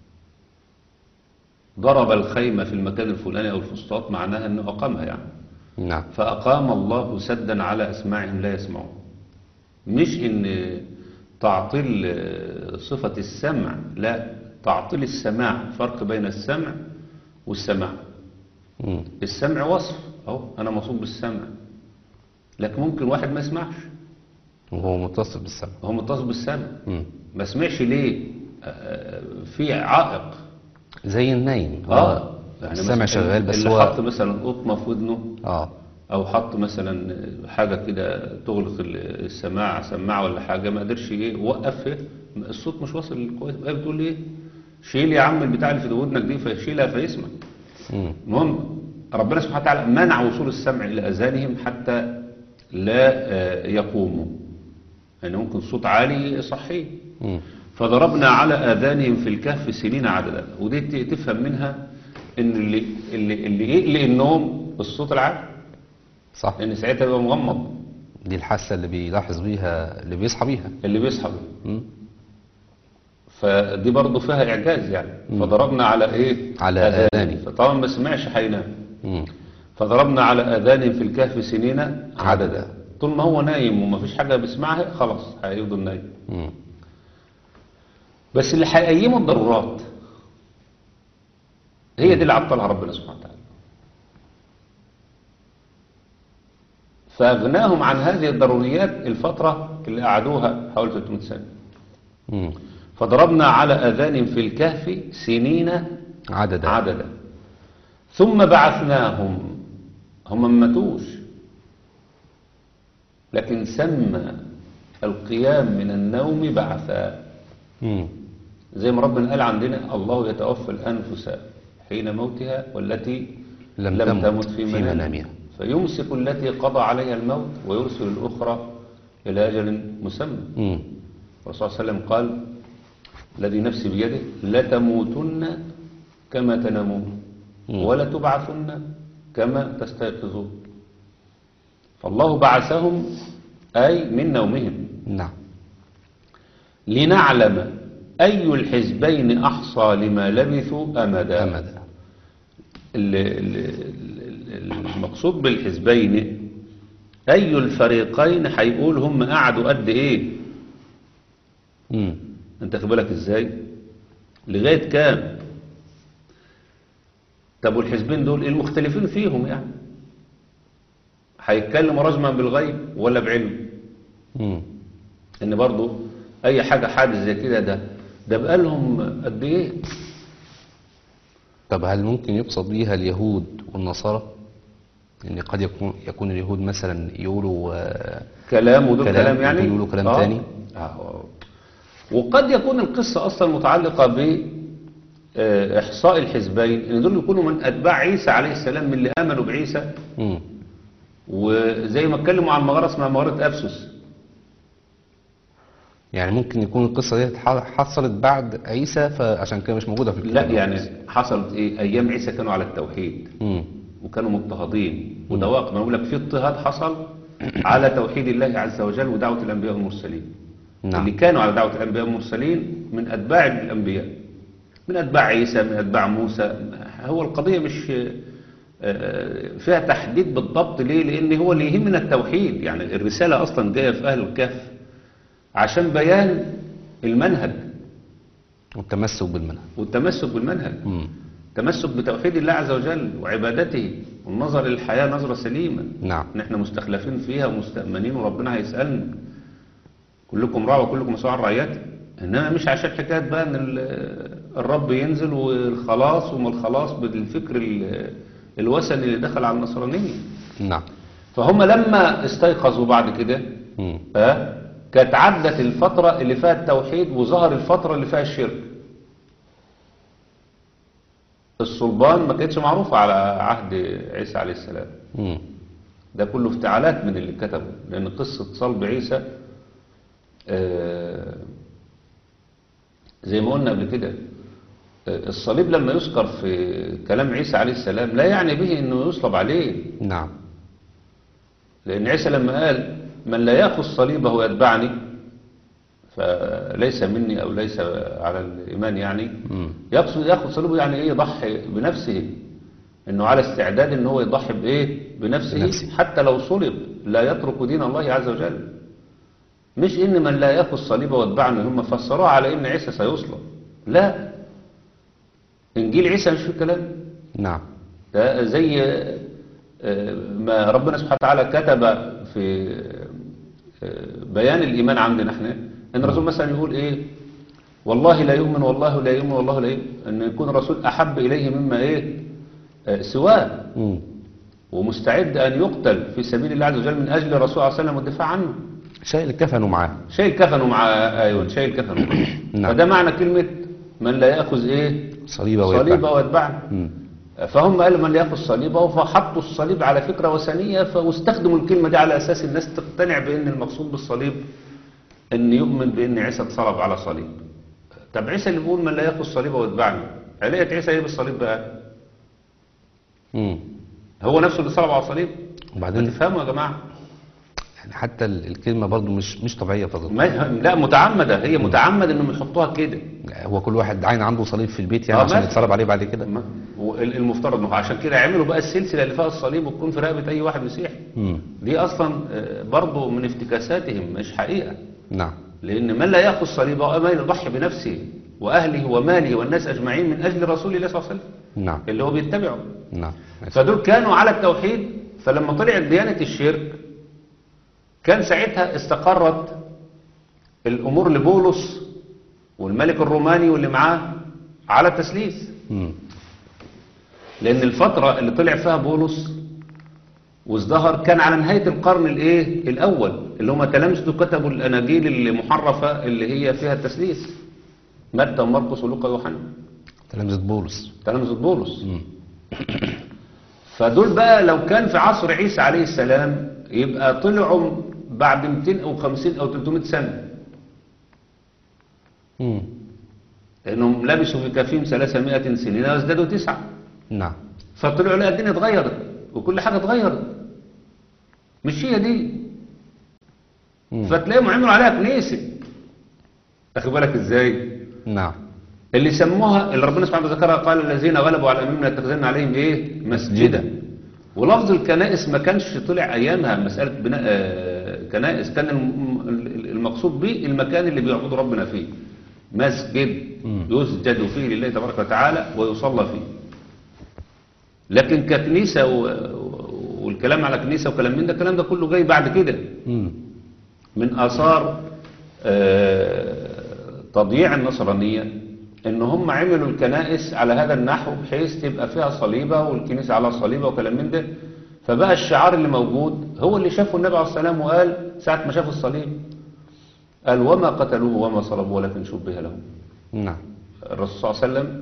ضرب الخيمة في المكان الفلاني أو الفسطاط معناها أنه أقامها يعني نعم فأقام الله سدا على أسماعهم لا يسمعون مش إن تعطيل آه، صفة السمع لا تعطيل السماع فرق بين السمع والسماع مم. السمع وصف أهو أنا موصوف بالسمع لكن ممكن واحد ما يسمعش وهو متصل بالسمع هو متصل بالسمع مم. ما سمعش ليه آه، في عائق زي النايم اه هو يعني السمع مثلاً شغال بس اللي هو حط مثلا قطمه في ودنه اه او حط مثلا حاجه كده تغلق السماع سماعه ولا حاجه ما قدرش ايه وقف الصوت مش واصل كويس بقى بتقول ايه شيل يا عم البتاع اللي في ودنك دي فيشيلها فيسمع مم. المهم ربنا سبحانه وتعالى منع وصول السمع الى اذانهم حتى لا آه، يقوموا يعني ممكن صوت عالي يصحيه مم. فضربنا على آذانهم في الكهف سنين عددا ودي ت- تفهم منها ان اللي اللي اللي يقلق النوم الصوت العالي صح لان ساعتها بيبقى مغمض دي الحاسة اللي بيلاحظ بيها اللي بيصحى بيها اللي بيصحى بيه. مم. فدي برضه فيها اعجاز يعني فضربنا على ايه على آذانهم. فطبعا ما سمعش هينام مم. فضربنا على اذانهم في الكهف سنين عددا طول ما هو نايم وما فيش حاجه بيسمعها خلاص هيفضل نايم مم. بس اللي هيقيمه الضرورات هي دي اللي عطلها ربنا سبحانه وتعالى فأغناهم عن هذه الضروريات الفترة اللي قعدوها حوالي 300 سنة مم. فضربنا على أذانهم في الكهف سنين عددا عددا ثم بعثناهم هم ما ماتوش لكن سمى القيام من النوم بعثا مم. زي ما ربنا قال عندنا الله يتوفى الأنفس حين موتها والتي لم لم, تمت تمت في في منامها منامها. فيمسك التي قضى عليها الموت ويرسل الأخرى إلى أجل مسمى مم. الرسول صلى الله عليه وسلم قال الذي نفسي بيده لتموتن كما تنامون مم. ولا تبعثن كما تستيقظون فالله بعثهم أي من نومهم نعم لنعلم أي الحزبين أحصى لما لبثوا أمدا أمدا ال- ال- ال- المقصود بالحزبين أي الفريقين هيقول هم قعدوا قد إيه مم. أنت خد بالك إزاي لغاية كام طب والحزبين دول إيه المختلفين فيهم يعني هيتكلموا رجما بالغيب ولا بعلم مم. ان برضو اي حاجة حادث زي كده ده ده بقالهم قد ايه طب هل ممكن يقصد بيها اليهود والنصارى يعني قد يكون يكون اليهود مثلا يقولوا آه، كلام ودول كلام، كلام, يعني ودول يقولوا كلام تاني. آه. وقد يكون القصة اصلا متعلقة ب آه، احصاء الحزبين ان دول يكونوا من اتباع عيسى عليه السلام من اللي امنوا بعيسى مم. وزي ما اتكلموا عن مغارة اسمها مغارة افسس يعني ممكن يكون القصة دي ح- حصلت بعد عيسى فعشان كده مش موجودة في لا الكتاب يعني حصلت ايه ايام عيسى كانوا على التوحيد مم. وكانوا مضطهدين وده واقع ما بقول لك في اضطهاد حصل على توحيد الله عز وجل ودعوة الأنبياء والمرسلين نعم. اللي كانوا على دعوة الأنبياء والمرسلين من أتباع الأنبياء من أتباع عيسى من أتباع موسى هو القضية مش آه، فيها تحديد بالضبط ليه لأن هو اللي يهمنا التوحيد يعني الرسالة أصلا جاية في أهل الكهف عشان بيان المنهج والتمسك بالمنهج والتمسك بالمنهج مم. التمسك بتوحيد الله عز وجل وعبادته والنظر للحياة نظرة سليمة نعم نحن مستخلفين فيها ومستأمنين وربنا هيسألنا كلكم راع وكلكم مسؤول عن رعيته انما مش عشان حكايه بقى ان ال- الرب ينزل والخلاص وما الخلاص بالفكر ال- الوثني اللي دخل على النصرانيه نعم فهم لما استيقظوا بعد كده مم. ها كانت عدت الفتره اللي فيها التوحيد وظهر الفتره اللي فيها الشرك الصلبان ما كانتش معروفه على عهد عيسى عليه السلام مم. ده كله افتعالات من اللي كتبه لأن قصة صلب عيسى آه، زي ما قلنا قبل كده آه، الصليب لما يذكر في كلام عيسى عليه السلام لا يعني به انه يصلب عليه نعم لأن عيسى لما قال من لا يأخذ صليبه يتبعني فليس مني أو ليس على الإيمان يعني مم. يقصد ياخذ صليبه يعني ايه يضحي بنفسه انه على استعداد ان هو يضحي بايه بنفسه, بنفسه. حتى لو صلب لا يترك دين الله عز وجل مش ان من لا ياخذ صليبه واتبعني هم فسروها على ان عيسى سيصلب لا انجيل عيسى مش في كلام نعم ده زي آه، ما ربنا سبحانه وتعالى كتب في آه، بيان الإيمان عندنا احنا ان الرسول مثلا يقول ايه والله لا يؤمن والله لا يؤمن والله لا يؤمن ان يكون الرسول احب اليه مما ايه آه، سواه مم. ومستعد ان يقتل في سبيل الله عز وجل من اجل الرسول صلى الله عليه وسلم والدفاع عنه شيء كفنوا معاه شايل كفنه مع ايوه شايل كفنه معاه. نعم. فده معنى كلمة من لا ياخذ ايه صليبه ويتبع صليبه ويتبعني مم. فهم قالوا من ياخذ صليبه فحطوا الصليب على فكرة وثنية فاستخدموا الكلمة دي على أساس الناس تقتنع بأن المقصود بالصليب أن يؤمن بأن عيسى اتصلب على صليب طب عيسى اللي بيقول من لا ياخذ صليبه ويتبعني علاقة عيسى ايه بالصليب بقى مم. هو نفسه اللي صلب على الصليب وبعدين تفهموا يا جماعة يعني حتى ال- الكلمه برضو مش مش طبيعيه فضل ما لا متعمدة هي متعمد انهم يحطوها كده هو كل واحد عين عنده صليب في البيت يعني آه، عشان مثلا. يتصلب عليه بعد كده ما- وال- المفترض انه عشان كده عملوا بقى السلسلة اللي فيها الصليب وتكون في رقبة أي واحد مسيحي مم. دي أصلا آه، برضه من افتكاساتهم مش حقيقة نعم لأن من لا يأخذ صليبه وما يضحي بنفسه وأهله وماله والناس أجمعين من أجل رسول الله صلى الله عليه وسلم نعم اللي هو بيتبعه نعم فدول كانوا على التوحيد فلما طلعت ديانة الشرك كان ساعتها استقرت الأمور لبولس والملك الروماني واللي معاه على التسليس مم. لأن الفترة اللي طلع فيها بولس وازدهر كان على نهاية القرن الايه الأول اللي هم تلامذته كتبوا الأناجيل المحرفة اللي هي فيها التسليس متى ومرقس ولوقا ويوحنا تلامذة بولس تلامذة بولس مم. فدول بقى لو كان في عصر عيسى عليه السلام يبقى طلعوا بعد 250 أو 300 سنة مم. لأنهم لبسوا في كفيهم 300 سنين وازدادوا تسعة نعم فطلعوا لا الدنيا اتغيرت وكل حاجة اتغيرت مش هي دي مم. فتلاقيهم عملوا عليها كنيسة أخد بالك ازاي نعم اللي سموها اللي ربنا سبحانه وتعالى ذكرها قال الذين غلبوا على أمرنا اتخذنا عليهم ايه مسجدا ولفظ الكنائس ما كانش طلع أيامها مسألة بناء آه، كنائس كان الم- ال- المقصود به المكان اللي بيعبدوا ربنا فيه مسجد مم. يسجد فيه لله تبارك وتعالى ويصلى فيه لكن ككنيسة و- و- والكلام على كنيسة وكلام من ده الكلام ده كله جاي بعد كده مم. من آثار آه، تضييع النصرانية ان هم عملوا الكنائس على هذا النحو بحيث تبقى فيها صليبة والكنيسة على صليبة وكلام من ده فبقى الشعار اللي موجود هو اللي شافه النبي عليه السلام وقال ساعة ما شاف الصليب قال وما قتلوه وما صلبوه ولكن شبه لهم نعم الرسول صلى الله عليه وسلم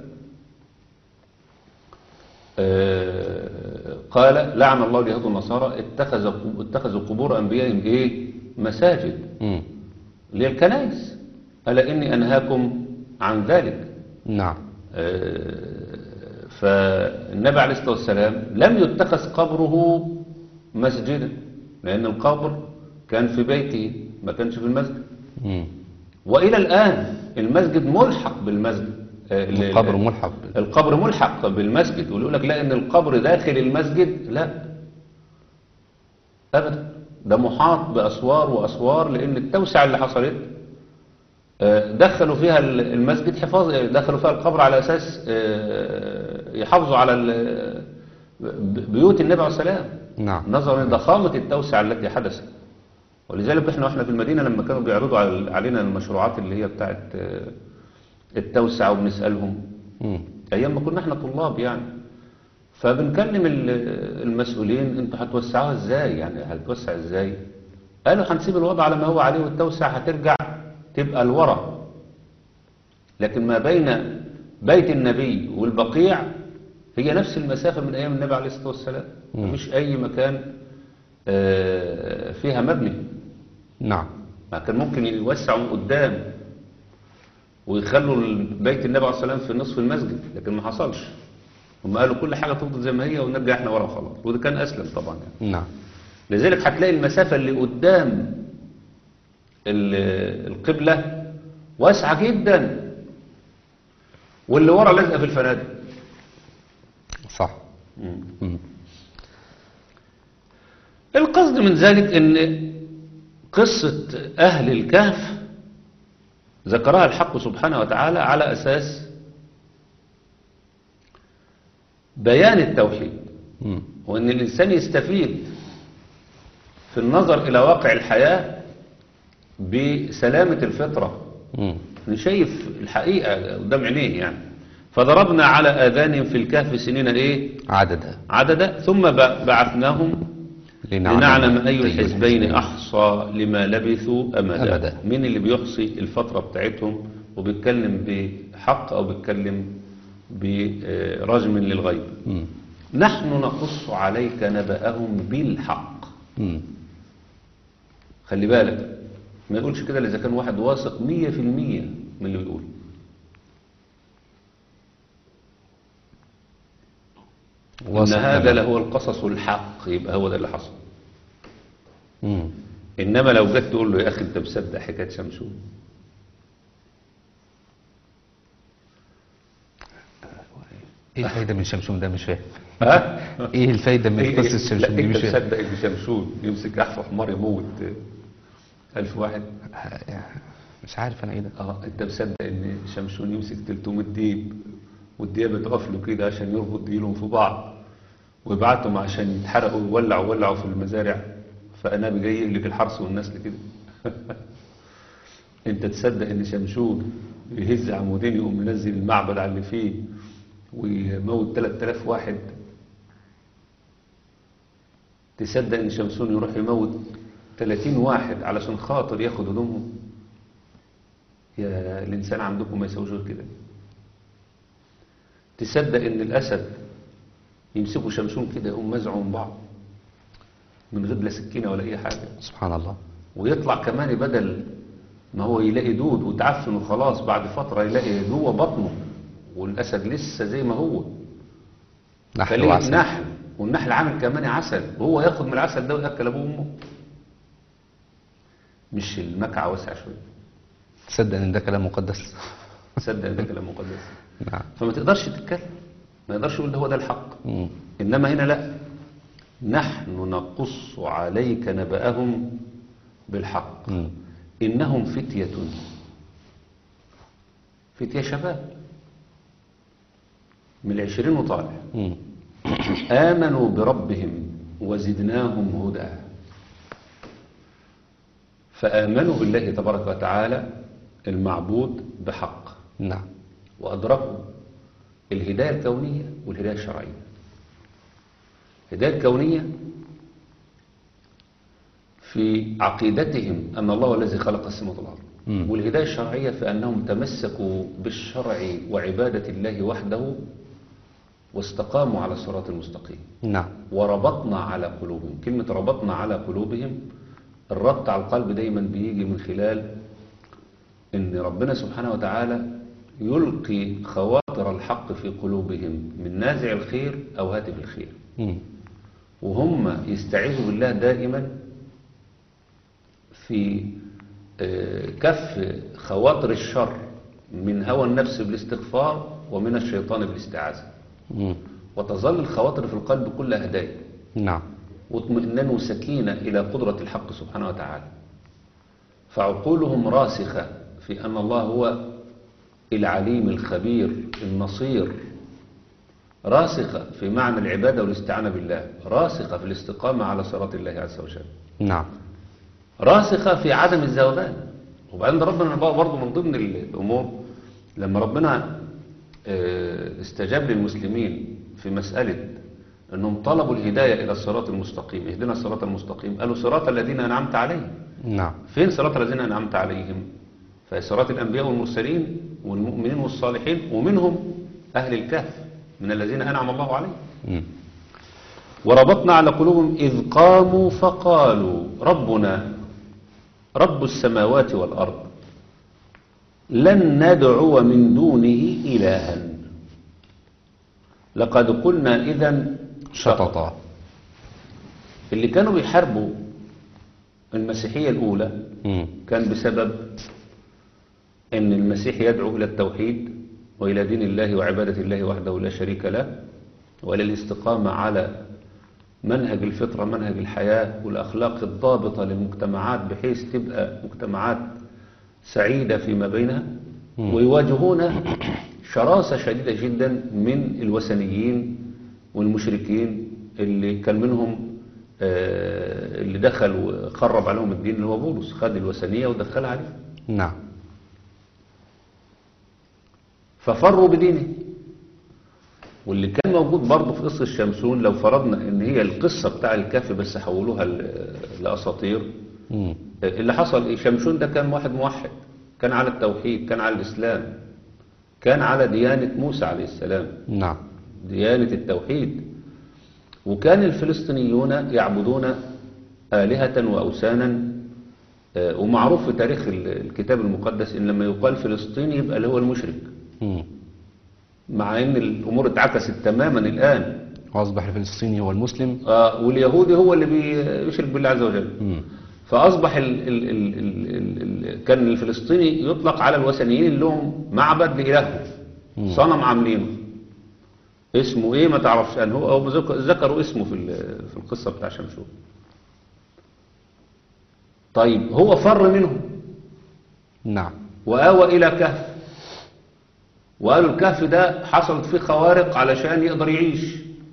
آه، قال لعن الله اليهود والنصارى اتخذوا اتخذوا قبور انبيائهم ايه مساجد مم. اللي هي الكنائس الا اني انهاكم عن ذلك نعم آه، فالنبي عليه الصلاه والسلام لم يتخذ قبره مسجدا لان القبر كان في بيته ما كانش في المسجد مم. والى الان المسجد ملحق بالمسجد آه، ال- القبر ملحق القبر ملحق بالمسجد ويقول لك لا ان القبر داخل المسجد لا ابدا ده محاط باسوار واسوار لان التوسعه اللي حصلت آه، دخلوا فيها ال- المسجد حفاظ دخلوا فيها القبر على أساس آه، يحافظوا على ال- ب- بيوت النبي عليه السلام نعم نظرا لضخامة التوسعة التي حدثت ولذلك احنا واحنا في المدينة لما كانوا بيعرضوا على- علينا المشروعات اللي هي بتاعت آه، التوسعة وبنسألهم مم. ايام ما كنا احنا طلاب يعني فبنكلم ال- المسؤولين انتوا هتوسعوها ازاي يعني هتوسع ازاي قالوا هنسيب الوضع على ما هو عليه والتوسع هترجع تبقى لورا لكن ما بين بيت النبي والبقيع هي نفس المسافة من ايام النبي عليه الصلاة والسلام مفيش اي مكان آه، فيها مبني نعم ما كان ممكن يوسعوا من قدام ويخلوا بيت النبي عليه الصلاة والسلام في نصف المسجد لكن ما حصلش هم قالوا كل حاجة تفضل زي ما هي ونرجع احنا ورا خلاص وده كان أسلم طبعا يعني. نعم لذلك هتلاقي المسافة اللي قدام ال- القبلة واسعة جدا واللي ورا لازقة في الفنادق صح مم. القصد من ذلك ان قصة اهل الكهف ذكرها الحق سبحانه وتعالى على اساس بيان التوحيد مم. وان الانسان يستفيد في النظر الى واقع الحياة بسلامة الفطرة مم. نشايف الحقيقة قدام عينيه يعني فضربنا على آذانهم في الكهف سنين ايه عددا عددا ثم ب- بعثناهم لنعلم أي الحزبين أحصى لما لبثوا أمدا, أمدا. مين اللي بيحصي الفترة بتاعتهم وبيتكلم بحق أو بيتكلم برجم للغيب مم. نحن نقص عليك نبأهم بالحق مم. خلي بالك ما يقولش كده إذا كان واحد واثق مية في المية من اللي بيقول إن واثق هذا تمام. لهو القصص الحق يبقى هو ده اللي حصل مم. إنما لو جيت تقول له يا أخي أنت مصدق حكاية شمشون ايه الفايدة من شمشون ده مش فاهم ها؟ ايه الفايدة من إيه- قصة لا، شمشون دي أنت مش فاهم مصدق إن شمشون يمسك أحفى حمار يموت ألف واحد مش عارف انا ايه ده اه انت مصدق ان شمشون يمسك 300 ديب والديابة تقف له كده عشان يربط ديلهم في بعض ويبعتهم عشان يتحرقوا ويولعوا وولعوا في المزارع فأنابي جاي يهلك الحرث والنسل كده انت تصدق ان شمشون يهز عمودين يقوم منزل المعبد على اللي فيه ويموت 3000 واحد تصدق ان شمشون يروح يموت 30 واحد علشان خاطر ياخد هدومهم يا الإنسان عندكم ما يسويش غير كده تصدق إن الأسد يمسكوا شمشون كده يقوم مزعوا من بعض من غير لا سكينة ولا أي حاجة سبحان الله ويطلع كمان بدل ما هو يلاقي دود وتعفن وخلاص بعد فترة يلاقي جوه بطنه والأسد لسه زي ما هو نحل فليه وعسل نحل والنحل عامل كمان عسل وهو ياخد من العسل ده ويأكل أبوه وأمه مش المكعة واسعة شوية تصدق ان ده كلام مقدس تصدق إن ده كلام مقدس نعم فما تقدرش تتكلم ما يقدرش يقول ده هو ده الحق مم. إنما هنا لا نحن نقص عليك نبأهم بالحق مم. إنهم فتية فتية شباب من العشرين وطالع مم. آمنوا بربهم وزدناهم هدى فآمنوا بالله تبارك وتعالى المعبود بحق نعم وأدركوا الهداية الكونية والهداية الشرعية الهداية الكونية في عقيدتهم أن الله هو الذي خلق السماوات والأرض مم. والهداية الشرعية في أنهم تمسكوا بالشرع وعبادة الله وحده واستقاموا على الصراط المستقيم نعم وربطنا على قلوبهم كلمة ربطنا على قلوبهم الربط على القلب دايما بيجي من خلال ان ربنا سبحانه وتعالى يلقي خواطر الحق في قلوبهم من نازع الخير او هاتف الخير مم. وهم يستعيذوا بالله دائما في آه، كف خواطر الشر من هوى النفس بالاستغفار ومن الشيطان بالاستعاذة مم. وتظل الخواطر في القلب كلها هدايا نعم واطمئنان وسكينة إلى قدرة الحق سبحانه وتعالى فعقولهم راسخة في أن الله هو العليم الخبير النصير راسخة في معنى العبادة والاستعانة بالله راسخة في الاستقامة على صراط الله عز وجل نعم راسخة في عدم الزوغان وبعدين ربنا بقى برضه من ضمن الأمور لما ربنا آه، استجاب للمسلمين في مسألة أنهم طلبوا الهداية إلى الصراط المستقيم اهدنا الصراط المستقيم قالوا صراط الذين أنعمت عليهم نعم فين صراط الذين أنعمت عليهم فصراط الأنبياء والمرسلين والمؤمنين والصالحين ومنهم أهل الكهف من الذين أنعم الله عليهم مم. وربطنا على قلوبهم إذ قاموا فقالوا ربنا رب السماوات والأرض لن ندعو من دونه إلها لقد قلنا إذا شططا اللي كانوا بيحاربوا المسيحية الأولى مم. كان بسبب أن المسيح يدعو إلى التوحيد وإلى دين الله وعبادة الله وحده لا شريك له وإلى الاستقامة على منهج الفطرة منهج الحياة والأخلاق الضابطة للمجتمعات بحيث تبقى مجتمعات سعيدة فيما بينها ويواجهون شراسة شديدة جدا من الوثنيين والمشركين اللي كان منهم آه، اللي دخل وخرب عليهم الدين اللي هو بولس خد الوثنية ودخلها عليه نعم ففروا بدينه واللي كان موجود برضه في قصة شمسون لو فرضنا ان هي القصة بتاع الكهف بس حولوها ل- لأساطير مم. اللي حصل ايه شمشون ده كان واحد موحد كان على التوحيد كان على الإسلام كان على ديانة موسى عليه السلام نعم ديانة التوحيد وكان الفلسطينيون يعبدون آلهة وأوثانا آه، ومعروف في تاريخ ال- الكتاب المقدس إن لما يقال فلسطيني يبقى اللي هو المشرك مم. مع إن الأمور اتعكست تماما الآن وأصبح الفلسطيني هو المسلم آه، واليهودي هو اللي بيشرك بالله عز وجل مم. فأصبح ال ال ال ال ال ال كان الفلسطيني يطلق على الوثنيين اللي لهم معبد لإلههم صنم عاملينه اسمه ايه ما تعرفش ان هو أو ذك- ذكروا اسمه في ال- في القصة بتاع شمشون طيب هو فر منهم نعم وآوى إلى كهف وقالوا الكهف ده حصلت فيه خوارق علشان يقدر يعيش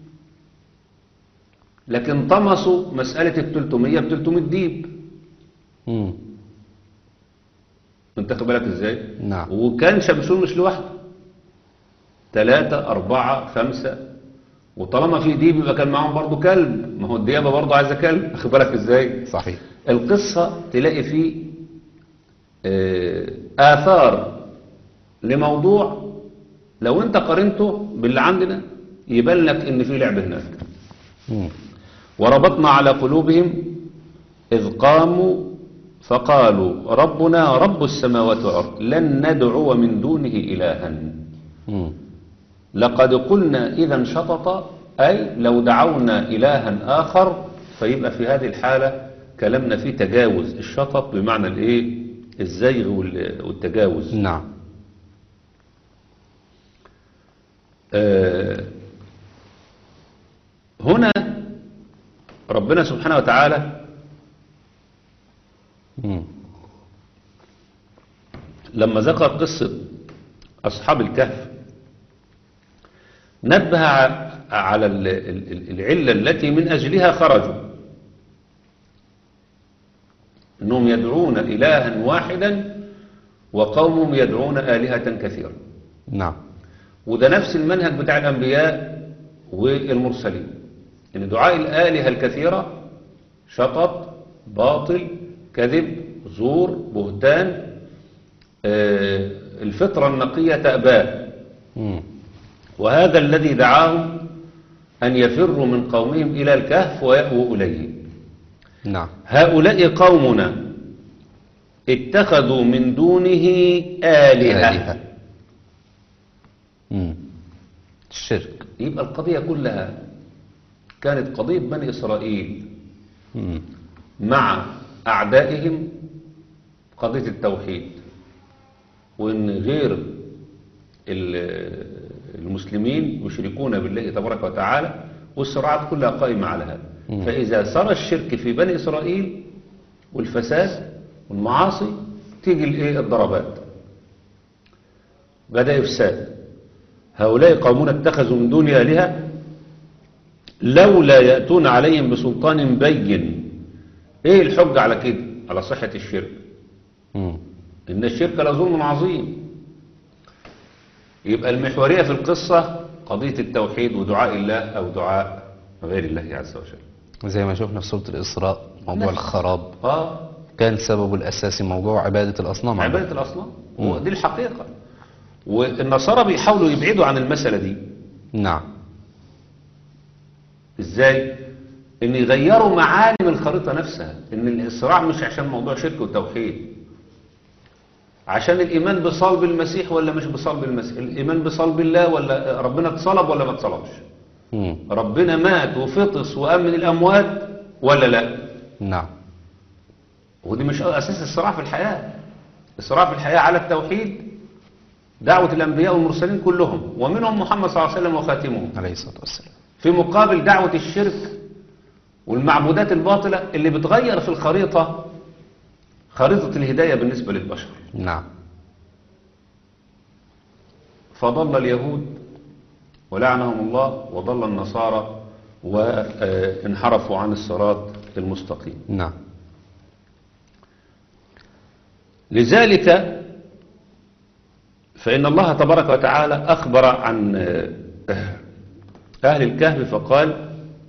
لكن طمسوا مسألة ال 300 ب 300 ديب مم. انت خد بالك ازاي نعم. وكان شمسون مش لوحده ثلاثة أربعة خمسة وطالما في ديب يبقى كان معاهم برضو كلب ما هو الديابة برضو عايزة كلب خد بالك ازاي صحيح القصة تلاقي فيه آه، آثار لموضوع لو انت قارنته باللي عندنا يبان لك ان في لعب هناك مم. وربطنا على قلوبهم إذ قاموا فقالوا ربنا رب السماوات والأرض لن ندعو من دونه إلها مم. لقد قلنا إذا شطط أي لو دعونا إلها آخر فيبقى في هذه الحالة كلامنا فيه تجاوز الشطط بمعنى الإيه الزيغ وال- والتجاوز نعم آه، هنا ربنا سبحانه وتعالى مم. لما ذكر قصة أصحاب الكهف نبه ع- على ال- ال- ال- العلة التي من أجلها خرجوا أنهم يدعون إلها واحدا وقومهم يدعون آلهة كثيرة نعم وده نفس المنهج بتاع الأنبياء والمرسلين إن دعاء الآلهة الكثيرة شطط باطل كذب زور بهتان آه، الفطرة النقية تأباه مم. وهذا الذي دعاهم أن يفروا من قومهم إلى الكهف ويأووا إليه نعم هؤلاء قومنا اتخذوا من دونه آلهة, آلهة. مم. الشرك يبقى القضية كلها كانت قضية بني إسرائيل مم. مع أعدائهم قضية التوحيد وإن غير ال- المسلمين يشركون بالله تبارك وتعالى والصراعات كلها قائمة على هذا فإذا صار الشرك في بني إسرائيل والفساد والمعاصي تيجي الإيه الضربات بدأ إفساد هؤلاء قومون اتخذوا من دون آلهة لولا يأتون عليهم بسلطان بين ايه الحجة على كده على صحة الشرك مم. إن الشرك لظلم عظيم يبقى المحورية في القصة قضية التوحيد ودعاء الله أو دعاء غير الله عز وجل زي ما شفنا في سورة الإسراء موضوع نفس. الخراب آه كان سببه الأساسي موضوع عبادة الأصنام عبادة الأصنام مم. ودي الحقيقة والنصارى بيحاولوا يبعدوا عن المسألة دي نعم ازاي ان يغيروا معالم الخريطة نفسها ان الصراع مش عشان موضوع شرك وتوحيد عشان الايمان بصلب المسيح ولا مش بصلب المسيح الايمان بصلب الله ولا ربنا اتصلب ولا ما اتصلبش مم. ربنا مات وفطس وامن الاموات ولا لا نعم ودي مش اساس الصراع في الحياة الصراع في الحياة على التوحيد دعوة الانبياء والمرسلين كلهم ومنهم محمد صلى الله عليه وسلم وخاتمهم عليه الصلاة والسلام في مقابل دعوة الشرك والمعبودات الباطلة اللي بتغير في الخريطة خريطة الهداية بالنسبة للبشر نعم فضل اليهود ولعنهم الله وضل النصارى وانحرفوا عن الصراط المستقيم نعم لذلك فإن الله تبارك وتعالى أخبر عن أهل الكهف فقال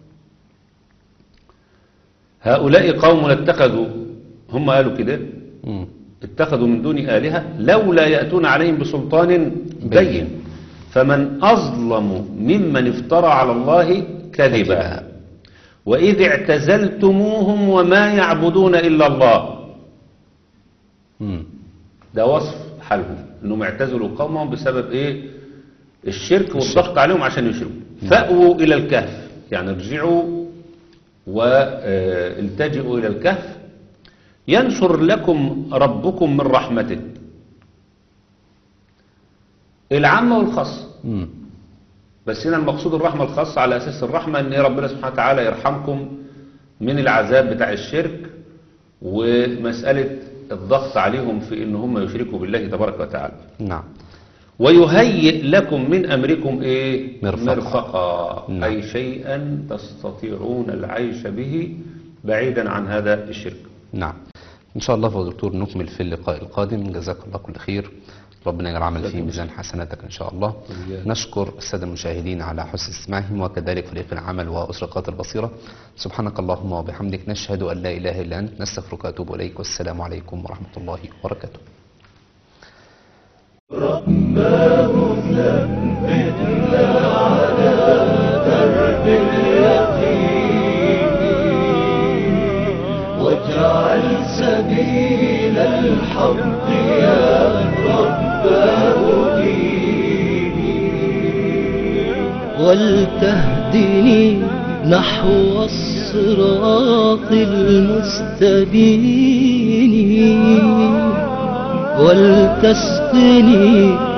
هؤلاء قوم اتخذوا هم قالوا كده مم. اتخذوا من دون آلهة لولا يأتون عليهم بسلطان بين. بين فمن أظلم ممن افترى على الله كذبا كذبا. وإذ اعتزلتموهم وما يعبدون إلا الله مم. ده وصف حالهم انهم اعتزلوا قومهم بسبب ايه الشرك والضغط عليهم عشان يشركوا فأووا الى الكهف يعني ارجعوا والتجئوا الى الكهف ينشر لكم ربكم من رحمته العامة والخاصة مم. بس هنا المقصود الرحمة الخاصة على أساس الرحمة أن ربنا سبحانه وتعالى يرحمكم من العذاب بتاع الشرك ومسألة الضغط عليهم في أن هم يشركوا بالله تبارك وتعالى نعم ويهيئ لكم من أمركم إيه؟ مرفقا. مرفقا نعم. أي شيئا تستطيعون العيش به بعيدا عن هذا الشرك نعم إن شاء الله فضل دكتور نكمل في اللقاء القادم جزاك الله كل خير ربنا يجعل العمل في ميزان حسناتك إن شاء الله وإياك. نشكر السادة المشاهدين على حسن استماعهم وكذلك فريق العمل وأسرقات البصيرة سبحانك اللهم وبحمدك نشهد أن لا إله إلا أنت نستغفرك ونتوب إليك والسلام عليكم ورحمة الله وبركاته واجعل سبيل الحق يا رب ديني ولتهدني نحو الصراط المستبين ولتسقني